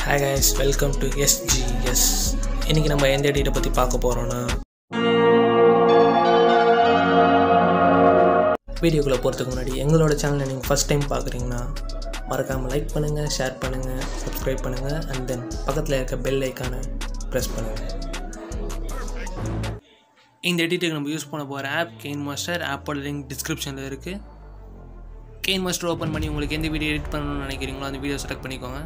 hi guys welcome to SGS இன்றைக்கி நம்ம எந்த எடிட்டை பற்றி பார்க்க போகிறோன்னா வீடியோக்குள்ளே போகிறதுக்கு முன்னாடி எங்களோட சேனலை நீங்கள் ஃபஸ்ட் டைம் பார்க்குறீங்கன்னா மறக்காமல் லைக் பண்ணுங்கள் ஷேர் பண்ணுங்கள் சப்ஸ்கிரைப் பண்ணுங்கள் அண்ட் தென் பக்கத்தில் இருக்க பெல் ஐக்கானை ப்ரெஸ் பண்ணுங்கள் இந்த எடிட்டுக்கு நம்ம யூஸ் பண்ண போகிற ஆப் கெயின் மாஸ்டர் ஆப்போட லிங்க் டிஸ்கிரிப்ஷனில் இருக்குது கெயின் மாஸ்டர் ஓப்பன் பண்ணி உங்களுக்கு எந்த வீடியோ எடிட் பண்ணணும்னு நினைக்கிறீங்களோ அந்த வீடியோ செலக்ட் பண்ணிக்கோங்க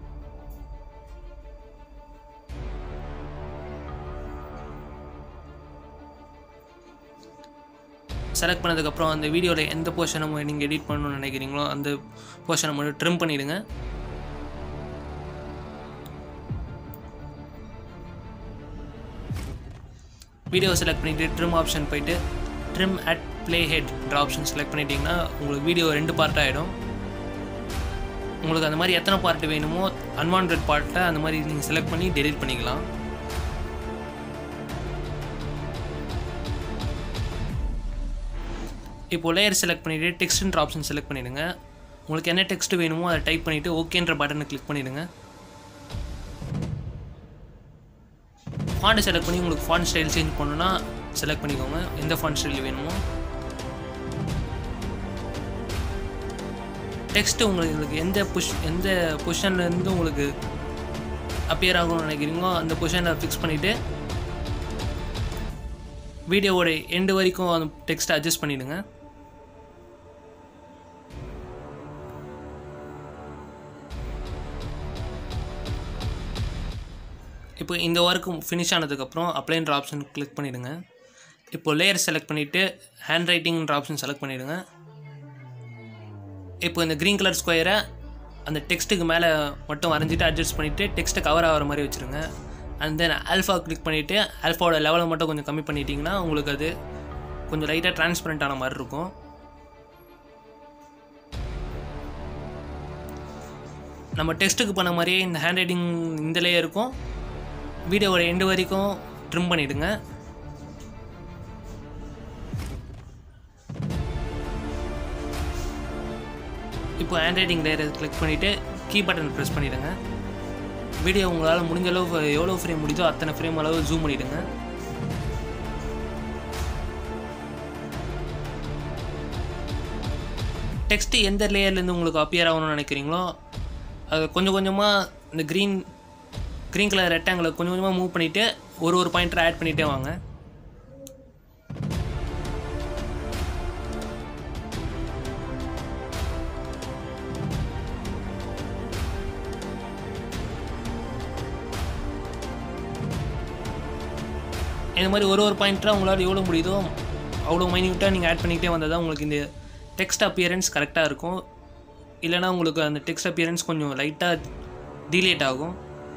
செலக்ட் பண்ணதுக்கப்புறம் அந்த வீடியோவில் எந்த போர்ஷனை நீங்கள் எடிட் பண்ணணும்னு நினைக்கிறீங்களோ அந்த போர்ஷனை மட்டும் ட்ரிம் பண்ணிவிடுங்க வீடியோ செலக்ட் பண்ணிவிட்டு ட்ரிம் ஆப்ஷன் போயிட்டு ட்ரிம் அட் ப்ளே ஹெட்ன்ற ஆப்ஷன் செலக்ட் பண்ணிட்டீங்கன்னா உங்களுக்கு வீடியோ ரெண்டு பார்ட்டாக ஆகிடும் உங்களுக்கு அந்த மாதிரி எத்தனை பார்ட் வேணுமோ அன்வான்ட் பார்ட்டை அந்த மாதிரி நீங்கள் செலக்ட் பண்ணி டெலிட் பண்ணிக்கலாம் இப்போ லேயர் செலக்ட் பண்ணிவிட்டு டெக்ஸ்ட்ன்ற ஆப்ஷன் செலக்ட் பண்ணிவிடுங்க உங்களுக்கு என்ன டெக்ஸ்ட் வேணுமோ அதை டைப் பண்ணிவிட்டு ஓகேன்ற பட்டனை கிளிக் பண்ணிவிடுங்க ஃபாண்ட் செலக்ட் பண்ணி உங்களுக்கு ஃபாண்ட் ஸ்டைல் சேஞ்ச் பண்ணணுன்னா செலக்ட் பண்ணிக்கோங்க எந்த ஃபாண்ட் ஸ்டைல் வேணுமோ டெக்ஸ்ட்டு உங்களுக்கு எந்த புஷ் எந்த பொசிஷன்லேருந்து உங்களுக்கு அப்பியர் ஆகணும்னு நினைக்கிறீங்களோ அந்த பொசிஷனை ஃபிக்ஸ் பண்ணிவிட்டு வீடியோவோட எண்டு வரைக்கும் அந்த டெக்ஸ்ட்டை அட்ஜஸ்ட் பண்ணிவிடுங்க இப்போ இந்த ஒர்க்கு ஃபினிஷ் ஆனதுக்கப்புறம் அப்ளைன்ற ஆப்ஷன் கிளிக் பண்ணிவிடுங்க இப்போ லேயர் செலக்ட் பண்ணிவிட்டு ஹேண்ட் ரைட்டிங்ன்ற ஆப்ஷன் செலக்ட் பண்ணிவிடுங்க இப்போ இந்த க்ரீன் கலர் ஸ்கொயரை அந்த டெக்ஸ்ட்டுக்கு மேலே மட்டும் வரைஞ்சிட்டு அட்ஜஸ்ட் பண்ணிவிட்டு டெக்ஸ்ட்டை கவர் ஆகிற மாதிரி வச்சுருங்க அண்ட் தென் ஆல்ஃபா கிளிக் பண்ணிவிட்டு ஆல்ஃபாவோட லெவலை மட்டும் கொஞ்சம் கம்மி பண்ணிட்டீங்கன்னா உங்களுக்கு அது கொஞ்சம் லைட்டாக டிரான்ஸ்பரண்ட் ஆன மாதிரி இருக்கும் நம்ம டெக்ஸ்ட்டுக்கு பண்ண மாதிரியே இந்த ஹேண்ட் ரைட்டிங் இந்த லேயருக்கும் வீடியோவோட எண்டு வரைக்கும் ட்ரிம் பண்ணிவிடுங்க இப்போ ஹேண்ட் ரைட்டிங் லேயரை கிளிக் பண்ணிவிட்டு கீ பட்டன் ப்ரெஸ் பண்ணிவிடுங்க வீடியோ உங்களால் முடிஞ்ச அளவு எவ்வளோ ஃப்ரேம் முடியுதோ அத்தனை ஃப்ரேம் அளவு ஜூம் பண்ணிவிடுங்க டெக்ஸ்ட்டு எந்த லேயர்லேருந்து உங்களுக்கு அப்பியர் ஆகணும்னு நினைக்கிறீங்களோ அது கொஞ்சம் கொஞ்சமாக இந்த க்ரீன் க்ரீன் கலர் ரெக்டாங்கிளை கொஞ்சம் கொஞ்சமாக மூவ் பண்ணிவிட்டு ஒரு ஒரு பாயிண்டரை ஆட் பண்ணிகிட்டே வாங்க இந்த மாதிரி ஒரு ஒரு பாயிண்ட்டாக உங்களால் எவ்வளோ முடியுதோ அவ்வளோ மைன்யூட்டாக நீங்கள் ஆட் பண்ணிக்கிட்டே வந்தால் தான் உங்களுக்கு இந்த டெக்ஸ்ட் அப்பியரன்ஸ் கரெக்டாக இருக்கும் இல்லைனா உங்களுக்கு அந்த டெக்ஸ்ட் அப்பியரன்ஸ் கொஞ்சம் லைட்டாக டிலேட் ஆகும்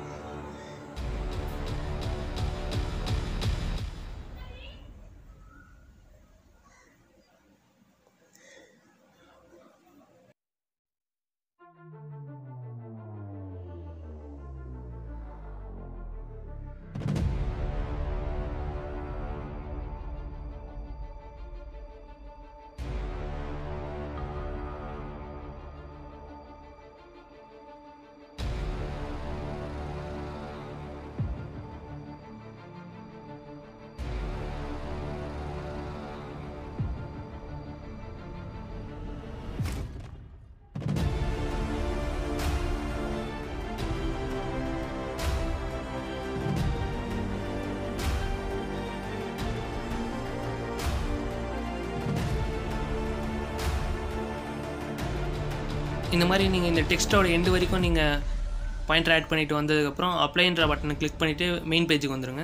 இந்த மாதிரி நீங்கள் இந்த டெக்ஸ்ட்டோட எண்டு வரைக்கும் நீங்கள் பாயிண்டர் ஆட் பண்ணிவிட்டு வந்ததுக்கப்புறம் அப்ளைன்ற பட்டனை கிளிக் பண்ணிவிட்டு மெயின் பேஜுக்கு வந்துடுங்க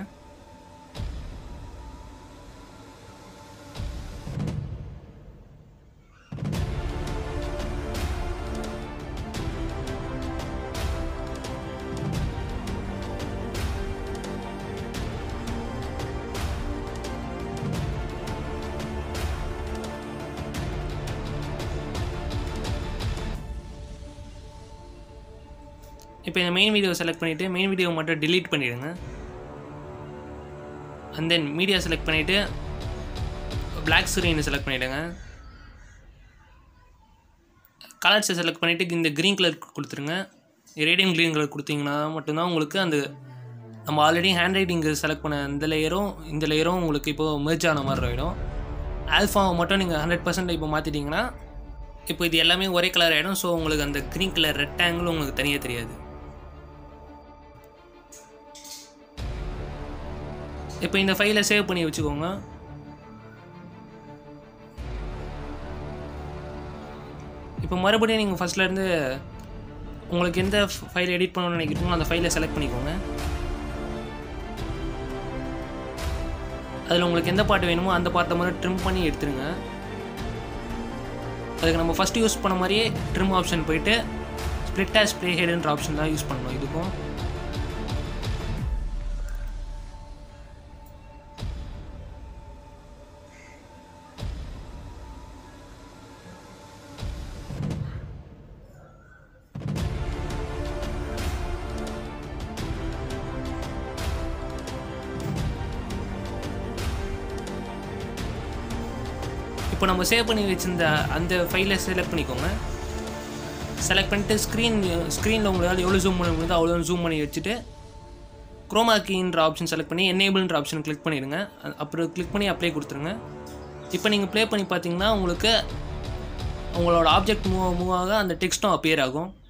இப்போ இந்த மெயின் வீடியோ செலக்ட் பண்ணிவிட்டு மெயின் வீடியோ மட்டும் delete பண்ணிவிடுங்க அண்ட் தென் மீடியா செலக்ட் பண்ணிவிட்டு பிளாக் ஸ்க்ரீனை செலக்ட் பண்ணிவிடுங்க கலர்ஸை செலக்ட் பண்ணிவிட்டு இந்த க்ரீன் கலர் கொடுத்துருங்க ரேடியம் க்ரீன் கலர் கொடுத்தீங்கன்னா மட்டும்தான் உங்களுக்கு அந்த நம்ம ஆல்ரெடி ஹேண்ட் ரைட்டிங் செலக்ட் பண்ண இந்த லேயரும் இந்த லேயரும் உங்களுக்கு இப்போது மெர்ஜ் ஆன மாதிரி ஆகிடும் ஆல்ஃபாவை மட்டும் நீங்கள் ஹண்ட்ரட் பர்சன்ட் இப்போ மாற்றிட்டிங்கன்னா இப்போ இது எல்லாமே ஒரே கலர் ஆகிடும் ஸோ உங்களுக்கு அந்த க்ரீன் கலர் ரெக்டாங்கிள் உங்களுக்கு தனியாக தெரியாது இப்போ இந்த ஃபைலை சேவ் பண்ணி வச்சுக்கோங்க இப்போ மறுபடியும் நீங்கள் ஃபஸ்ட்லேருந்து உங்களுக்கு எந்த ஃபைல் எடிட் பண்ணணும்னு நினைக்கிறீங்களோ அந்த ஃபைலை செலக்ட் பண்ணிக்கோங்க அதில் உங்களுக்கு எந்த பாட்டு வேணுமோ அந்த பாட்டை மட்டும் ட்ரிம் பண்ணி எடுத்துருங்க அதுக்கு நம்ம ஃபஸ்ட்டு யூஸ் பண்ண மாதிரியே ட்ரிம் ஆப்ஷன் போயிட்டு ஸ்ப்ளிட் ஆஸ் ப்ளே ஹெட்ன்ற ஆப்ஷன் தான் யூஸ் பண்ணணும் இதுக்கும் இப்போ நம்ம சேவ் பண்ணி வச்சிருந்த அந்த ஃபைலை செலக்ட் பண்ணிக்கோங்க செலக்ட் பண்ணிட்டு ஸ்க்ரீன் ஸ்க்ரீனில் உங்களால் எவ்வளோ ஜூம் பண்ண முடியுதோ அவ்வளோ ஜூம் பண்ணி வச்சுட்டு குரோமா கீன்ற ஆப்ஷன் செலக்ட் பண்ணி என்னேபிள்ன்ற ஆப்ஷன் கிளிக் பண்ணிடுங்க அ- அப்புறம் கிளிக் பண்ணி அப்ளை கொடுத்துருங்க இப்போ நீங்கள் ப்ளே பண்ணி பார்த்தீங்கன்னா உங்களுக்கு உங்களோட ஆப்ஜெக்ட் மூவ் மூவ் ஆக அந்த டெக்ஸ்ட்டும் அப்பியர் ஆகும்